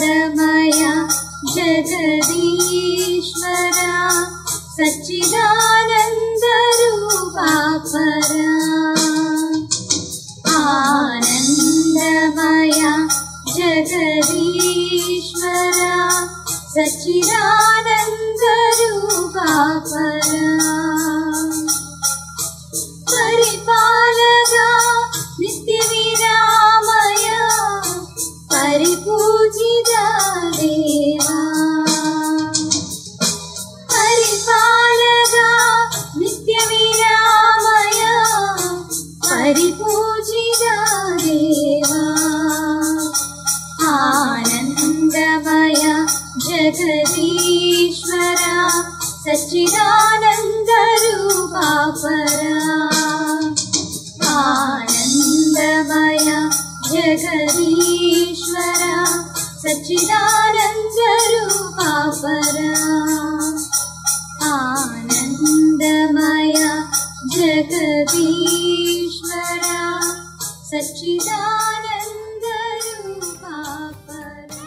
ആനന്ദമയ ജഗദീശ്വര സച്ചിദാനന്ദരൂപാപര ആനന്ദമയ ജഗദീശ്വര സച്ചിദാനന്ദരൂപാപര പരിപാലക നിത്യവിരാമയ പരിപൂജിത ദേവാ പരിപാലക നിത്യവിരാമയ പരിപൂജിത ദേവാ ആനന്ദമയ ജഗദീശ്വര സച്ചിദാനന്ദരൂപാപര ആനന്ദമയ ജഗദീശ്വര സച്ചിദാനന്ദരൂപാപര ആനന്ദമയ ജഗദീശ്വര സച്ചിദാനന്ദരൂപാപര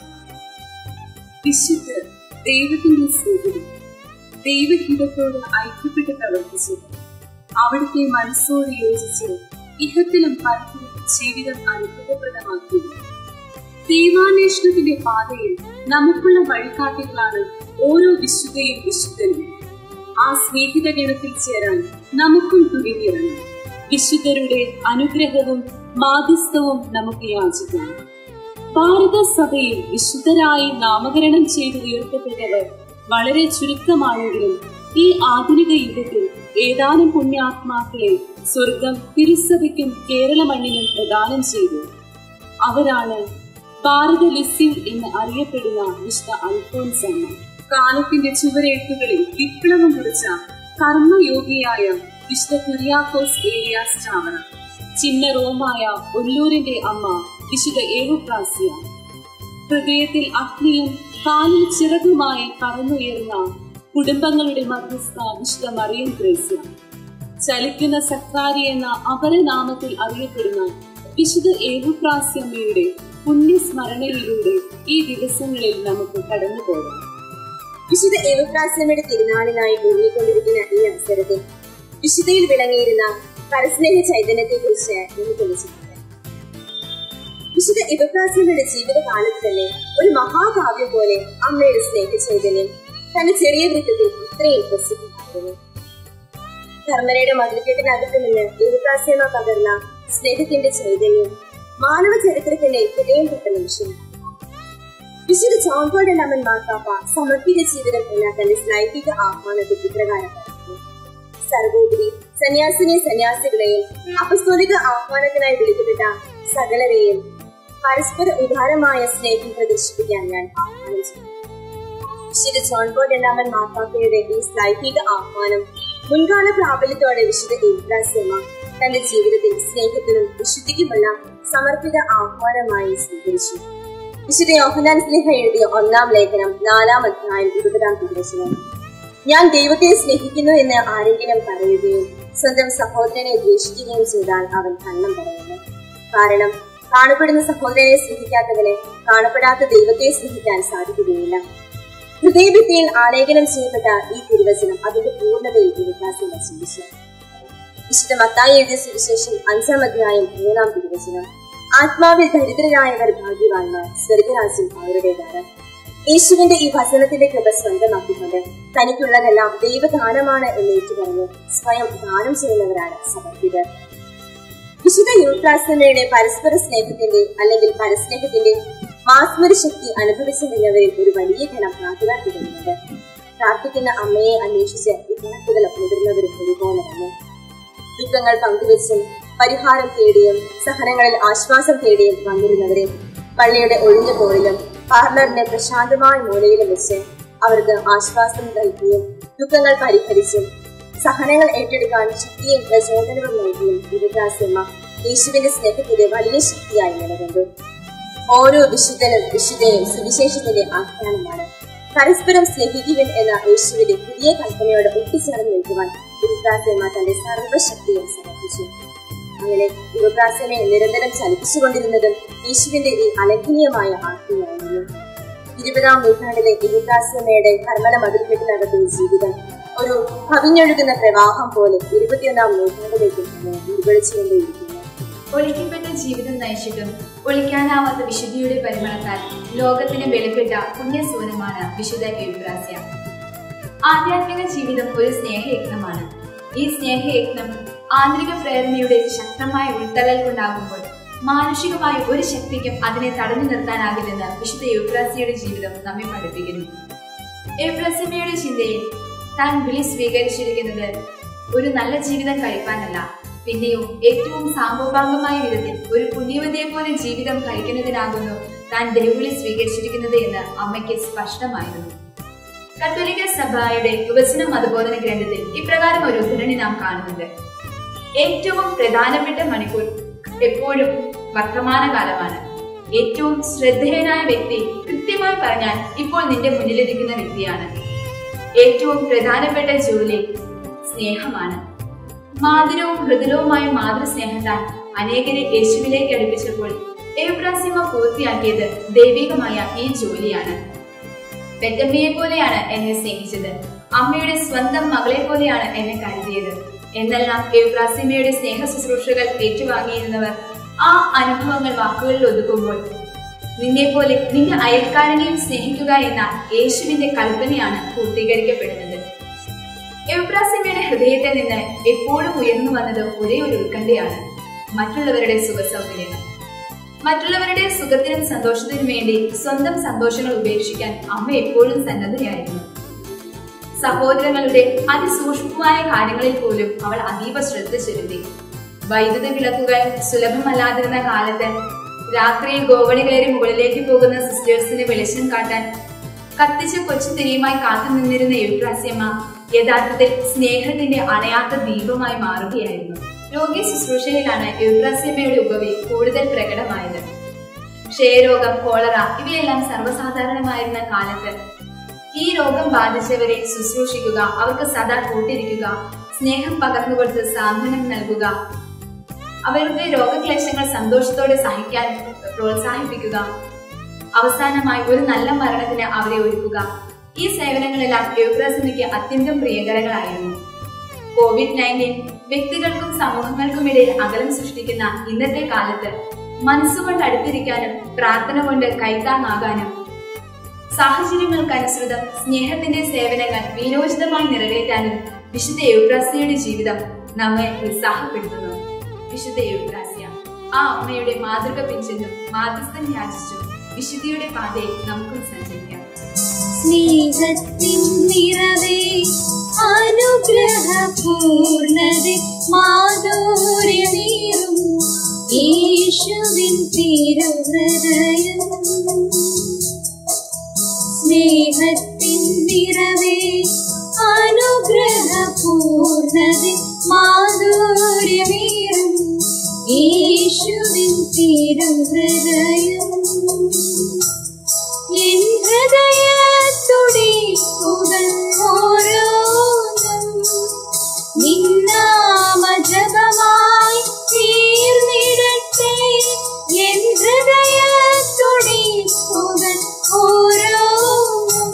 വിശുദ്ധർ ദൈവത്തിന്റെ സ്നേഹിതം ദൈവഹിതത്തോട് ഐക്യപ്പെട്ട് പ്രവർത്തിച്ചത് അവിടുത്തെ മനസ്സോട് യോജിച്ച് ഇഹത്തിലും പരത്തിലും ജീവിതം അനുഗ്രഹപ്രദമാക്കി ദൈവാന്വേഷണത്തിന്റെ പാതയിൽ നമുക്കുള്ള വഴികാട്ടികളാണ് ഓരോ വിശുദ്ധയും വിശുദ്ധനും ആ സ്നേഹിത ഗണത്തിൽ ചേരാൻ നമുക്കും തുനിഞ്ഞിറങ്ങും വിശുദ്ധരുടെ അനുഗ്രഹവും മാധ്യസ്ഥവും നമുക്ക് യാചിക്കാം ഭാരത സഭയിൽ വിശുദ്ധരായി നാമകരണം ചെയ്ത് ഉയർത്തപ്പെട്ടവർ വളരെ ചുരുക്കമാണെങ്കിലും ഈ ആധുനിക യുഗത്തിൽ ഏതാനും പുണ്യാത്മാക്കളെ സ്വർഗം തിരുസഭയ്ക്കും കേരള മണ്ണിനും പ്രദാനം ചെയ്തു അവരാണ് ഭാരത ലിസ്യം എന്ന് അറിയപ്പെടുന്ന വിശുദ്ധ അൽഫോൻസ് അമ്മ കാലത്തിന്റെ ചുവരെഴുത്തുകളിൽ വിപ്ലവം കുറിച്ച കർമ്മയോഗിയായ വിശുദ്ധ കുര്യാക്കോസ് ഏരിയാസ് ചാവറ ചിന്ന റോമായ ഒല്ലൂരിന്റെ അമ്മ വിശുദ്ധ ഏവുപ്രാസ്യ ഹൃദയത്തിൽ അഗ്നിയും കാലിൽ ചിറകുമായി പറന്നുയർന്ന കുടുംബങ്ങളുടെ മധ്യസ്ഥ വിശുദ്ധ മറിയം ത്രേസ്യ ചലിക്കുന്ന സക്രാരി എന്ന അപരനാമത്തിൽ അറിയപ്പെടുന്ന വിശുദ്ധ ഏവുപ്രാസ്യമ്മയുടെ പുണ്യസ്മരണയിലൂടെ ഈ ദിവസങ്ങളിൽ നമുക്ക് കടന്നുപോകാം വിശുദ്ധ ഏവപ്രാസ്യമയുടെ തിരുനാളിനായി ഒരുങ്ങിക്കൊണ്ടിരിക്കുന്ന ഈ അവസരത്തിൽ വിശുദ്ധയിൽ വിളങ്ങിയിരുന്ന പരസ്നേഹ ചൈതന്യത്തെ കുറിച്ച് നമുക്കൊന്ന് ചിന്തിക്കാം വിശുദ്ധ ഇവപ്രാസ്യമയുടെ ജീവിതകാലത്ത് തന്നെ ഒരു മഹാകാവ്യം പോലെ അമ്മയുടെ സ്നേഹ ചൈതന്യം തന്റെ ചെറിയ വൃത്തത്തിൽ ഇത്രയും പ്രസിദ്ധമായിരുന്നു ധർമ്മനയുടെ മതിൽക്കെട്ടിനകത്ത് നിന്ന് ഏവപ്രാസ്യമ പകർന്ന സ്നേഹത്തിന്റെ ചൈതന്യം മാനവ ചരിത്രത്തിന്റെ ഹൃദയം തൊട്ട നിമിഷം വിശുദ്ധ ജോൺ പോൾ രണ്ടാമൻ മാർപ്പാപ്പ സമർപ്പിത ജീവിതം എന്ന തന്റെ നൈതിക ആഹ്വാനത്തിൽ ഇപ്രകാരം പറഞ്ഞു സർവോപരി സന്യാസിനെ സന്യാസികളെയും അപസ്തോലിക ആഹ്വാനത്തിനായി വിളിക്കപ്പെട്ട സകലരെയും പരസ്പര ഉദാരമായ സ്നേഹം പ്രദർശിപ്പിക്കാൻ ഞാൻ ആഹ്വാനം ചെയ്യുന്നു വിശുദ്ധ ജോൺ പോൾ രണ്ടാമൻ മാർപ്പാപ്പയുടെ ഈ നൈതിക ആഹ്വാനം മുൻകാല പ്രാബല്യത്തോടെ വിശുദ്ധ ഇബ്രാസിയമ്മ തന്റെ ജീവിതത്തിൽ സ്നേഹത്തിനും വിശുദ്ധിക്കുമുള്ള സമർപ്പിത ആഹ്വാനമായി സ്വീകരിച്ചു വിശുദ്ധ യോഹനാൻ സ്നേഹ എഴുതിയ ഒന്നാം ലേഖനം നാലാം അധ്യായം ഇരുപതാം തിരുവചനം ഞാൻ ദൈവത്തെ സ്നേഹിക്കുന്നു എന്ന് ആരെങ്കിലും പറയുകയും സ്വന്തം സഹോദരനെ ദ്വേഷിക്കുകയും ചെയ്താൽ അവൻ കണ്ണം പറയുന്നു കാരണം കാണപ്പെടുന്ന സഹോദരനെ സ്നേഹിക്കാത്തവനെ കാണപ്പെടാത്ത ദൈവത്തെ സ്നേഹിക്കാൻ സാധിക്കുകയില്ല ഹൃദയഭിത്തിയിൽ ആലേഖനം ചെയ്യപ്പെട്ട ഈ തിരുവചനം അതിന്റെ പൂർണ്ണതയിൽ വികാസം വസിച്ചു വിശുദ്ധ മത്തായി എഴുതിയ സുവിശേഷം അഞ്ചാം അധ്യായം മൂന്നാം തിരുവചനം ആത്മാവിൽ ദരിദ്രരായവർ ഭാഗ്യവാന്മാർ സ്വർഗരാജ്യം അവരുടേതാണ് യേശുവിന്റെ ഈ വചനത്തിന്റെ കൃപ സ്വന്തമാക്കിക്കൊണ്ട് തനിക്കുള്ളതെല്ലാം ദൈവദാനമാണ് എന്ന് ഏറ്റുപറഞ്ഞ് സ്വയം ദാനം ചെയ്യുന്നവരാണ് സമർപ്പിതർ വിശുദ്ധ യൂത്രാസനയുടെ പരസ്പര സ്നേഹത്തിന്റെ അല്ലെങ്കിൽ പരസ്നേഹത്തിന്റെ മാസ്മര ശക്തി അനുഭവിച്ചറിഞ്ഞവരിൽ ഒരു വലിയ ഗണം നാട്ടുകാർ തികഞ്ഞുണ്ട് പ്രാർത്ഥിക്കുന്ന അമ്മയെ അന്വേഷിച്ച് വിദ്യാർത്ഥികൾ മുതിർന്നവരും ഒരുപോലെ തന്നെ ദുഃഖങ്ങൾ പങ്കുവെച്ചും പരിഹാരം തേടിയും സഹനങ്ങളിൽ ആശ്വാസം തേടിയും വന്നിരുന്നവരെ പള്ളിയുടെ ഒഴിഞ്ഞ പോറിലും പാർലറിന്റെ പ്രശാന്തമായ മൂലയിലും വെച്ച് അവർക്ക് ആശ്വാസം നൽകിയും ദുഃഖങ്ങൾ പരിഹരിച്ചും സഹനങ്ങൾ ഏറ്റെടുക്കാൻ ശക്തിയും പ്രചോദനവും നൽകിയും യുവദാസമ്മ യേശുവിന്റെ സ്നേഹത്തിന്റെ വലിയ ശക്തിയായി നിലകൊണ്ടു ഓരോ വിശുദ്ധനും വിശുദ്ധനും സുവിശേഷത്തിന്റെ ആഖ്യാനമാണ് പരസ്പരം സ്നേഹിക്കുവിൻ എന്ന യേശുവിന്റെ പുതിയ കൽപ്പനയോട് ഒട്ടിച്ചേർന്ന് നിൽക്കുവാൻ യുവദാസമ്മ തന്റെ സർവ്വശക്തിയും സമർപ്പിച്ചു അങ്ങനെ യുവപ്രാസനെ നിരന്തരം ചലിപ്പിച്ചുകൊണ്ടിരുന്നതും യേശുവിന്റെ ഈ അലംഘനീയമായ ആജ്ഞയായിരുന്നു ഇരുപതാം നൂറ്റാണ്ടിലെ യുവപ്രാസ്യമയുടെ കർമ്മല മതിൽക്കെട്ടിനകത്തുള്ള ജീവിതം ഒരു കവിഞ്ഞൊഴുകുന്ന പ്രവാഹം പോലെ ഇരുപത്തിയൊന്നാം നൂറ്റാണ്ടിലേക്ക് നിർവഹിച്ചുകൊണ്ടേയിരിക്കുന്നു ഒളിക്കപ്പെട്ട ജീവിതം നയിച്ചിട്ടും ഒളിക്കാനാവാത്ത വിശുദ്ധിയുടെ പരിമളത്താൽ ലോകത്തിന് വെളിപ്പെട്ട പുണ്യസൂനമാണ് വിശുദ്ധ എഴുപ്രാസ്യ ആധ്യാത്മിക ജീവിതം ഒരു സ്നേഹയജ്ഞമാണ് ഈ സ്നേഹയജ്ഞം ആന്തരിക പ്രേരണയുടെ ശക്തമായ ഉൾത്തള്ളൽ കൊണ്ടാകുമ്പോൾ മാനുഷികമായ ഒരു ശക്തിക്കും അതിനെ തടഞ്ഞു നിർത്താനാകില്ലെന്ന് വിശുദ്ധ യുപ്രാസിയുടെ ജീവിതം നമ്മെ പഠിപ്പിക്കുന്നു എബ്രസിമയുടെ ചിന്തയിൽ താൻ വിളി സ്വീകരിച്ചിരിക്കുന്നത് ഒരു നല്ല ജീവിതം കഴിപ്പാനല്ല പിന്നെയോ ഏറ്റവും സാമൂഹികമായ വിധത്തിൽ ഒരു പുണ്യവതിയെ പോലെ ജീവിതം കഴിക്കുന്നതിനാകുന്നു താൻ ദൈവവിളി സ്വീകരിച്ചിരിക്കുന്നത് എന്ന് അമ്മയ്ക്ക് സ്പഷ്ടമായിരുന്നു കത്തോലിക്ക സഭയുടെ വിഭജന മതബോധന ഗ്രന്ഥത്തിൽ ഇപ്രകാരം ഒരു ഉദ്ധരണി നാം കാണുന്നുണ്ട് ഏറ്റവും പ്രധാനപ്പെട്ട മണിക്കൂർ എപ്പോഴും വർത്തമാനകാലമാണ് ഏറ്റവും ശ്രദ്ധേയനായ വ്യക്തി കൃത്യമായി പറഞ്ഞാൽ ഇപ്പോൾ നിന്റെ മുന്നിലിരിക്കുന്ന വ്യക്തിയാണ് ഏറ്റവും പ്രധാനപ്പെട്ട ജോലി സ്നേഹമാണ് മാതിരവും മൃദുലവുമായ മാതൃസ്നേഹത്താൽ അനേകരെ യേശുവിലേക്ക് അടുപ്പിച്ചപ്പോൾ ഏബ്രാസിമ പൂർത്തിയാക്കിയത് ദൈവികമായ ഈ ജോലിയാണ് പെറ്റമ്മയെ പോലെയാണ് എന്നെ സ്നേഹിച്ചത് അമ്മയുടെ സ്വന്തം മകളെ പോലെയാണ് എന്നെ കരുതിയത് എന്നെല്ലാം ഏബ്രാസിമയുടെ സ്നേഹ ശുശ്രൂഷകൾ ഏറ്റുവാങ്ങിയിരുന്നവർ ആ അനുഭവങ്ങൾ വാക്കുകളിൽ ഒതുക്കുമ്പോൾ നിന്നെ പോലെ നിന്റെ അയൽക്കാരനെയും സ്നേഹിക്കുക എന്ന യേശുവിന്റെ കൽപ്പനയാണ് പൂർത്തീകരിക്കപ്പെടുന്നത് എബ്രാസിമയുടെ ഹൃദയത്തിൽ നിന്ന് എപ്പോഴും ഉയർന്നു വന്നത് ഒരേ ഒരു ഉത്കണ്ഠയാണ് മറ്റുള്ളവരുടെ സുഖസൗകര്യങ്ങൾ മറ്റുള്ളവരുടെ സുഖത്തിനും സന്തോഷത്തിനും വേണ്ടി സ്വന്തം സന്തോഷങ്ങൾ ഉപേക്ഷിക്കാൻ അമ്മ എപ്പോഴും സന്നദ്ധയായിരുന്നു സഹോദരങ്ങളുടെ അതിസൂക്ഷ്മമായ കാര്യങ്ങളിൽ പോലും അവൾ അതീവ ശ്രദ്ധ ചെലുത്തി വൈദ്യുത വിളക്കുകൾ സുലഭമല്ലാതിരുന്ന കാലത്ത് രാത്രിയിൽ ഗോവണി കയറി മുകളിലേക്ക് പോകുന്ന സിസ്റ്റേഴ്സിന് വെളിച്ചം കാട്ടാൻ കത്തിച്ച കൊച്ചു തിരിയുമായി കാത്തു നിന്നിരുന്ന യുട്രാസ്യമ്മ യഥാർത്ഥത്തിൽ സ്നേഹത്തിന്റെ അണയാത്ത ദീപമായി മാറുകയായിരുന്നു രോഗി ശുശ്രൂഷയിലാണ് യുട്രാസ്യമ്മയുടെ ഉപവി കൂടുതൽ പ്രകടമായത് ക്ഷയരോഗം കോളറ ഇവയെല്ലാം സർവ്വസാധാരണമായിരുന്ന കാലത്ത് ഈ രോഗം ബാധിച്ചവരെ ശുശ്രൂഷിക്കുക അവർക്ക് സദാ കൂട്ടിരിക്കുക സ്നേഹം പകർന്നുകൊടുത്ത് സാന്ത്വനം നൽകുക അവരുടെ രോഗക്ലേശങ്ങൾ സന്തോഷത്തോടെ സഹിക്കാൻ പ്രോത്സാഹിപ്പിക്കുക അവസാനമായി ഒരു നല്ല മരണത്തിന് അവരെ ഒരുക്കുക ഈ സേവനങ്ങളെല്ലാം യുവപ്രസമിക്ക് അത്യന്തം പ്രിയകരങ്ങളായിരുന്നു കോവിഡ് നയൻറ്റീൻ വ്യക്തികൾക്കും സമൂഹങ്ങൾക്കുമിടയിൽ അകലം സൃഷ്ടിക്കുന്ന ഇന്നത്തെ കാലത്ത് മനസ്സുകൊണ്ട് അടുത്തിരിക്കാനും പ്രാർത്ഥന കൊണ്ട് കൈത്താങ്ങാകാനും സാഹചര്യങ്ങൾക്കനുസൃതം സ്നേഹത്തിന്റെ സേവനങ്ങൾ വീരോചിതമായി നിറവേറ്റാനും വിശുദ്ധ യുവപ്രാസ്യയുടെ ജീവിതം നമ്മെ ഉത്സാഹപ്പെടുത്തുന്നു വിശുദ്ധ യുവപ്രാസ്യ ആ അമ്മയുടെ മാതൃക പിഞ്ചെന്നും മാധ്യസ്ഥം യാചിച്ചും വിശുദ്ധിയുടെ പാതയിൽ നമുക്കും സഞ്ചരിക്കാം സ്നേഹത്തിൻ നിറവേ അനുഗ്രഹ പൂർണ്ണത മാധുര്യമേറും യേശുവിൻ തിരുഹൃദയം സ്നേഹത്തിൻ നിറവേ അനുഗ്രഹ പൂർണ്ണത മാധുര്യമേറും യേശുവിൻ തിരുഹൃദയം എൻ ഹൃദയത്തുടിപ്പുകൾ ഓരോന്നും നിന്നാമജപമായി തീർന്നിടട്ടെ എൻ ഹൃദയത്തുടിപ്പുകൾ ഓരോന്നും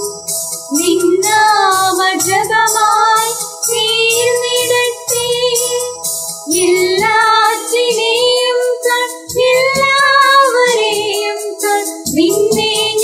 നിന്നാമജപമായി തീർന്നിടട്ടെ എല്ലാറ്റിനെയും തൊട്ട് എല്ലാവരെയും തൊട്ട് നിന്നെ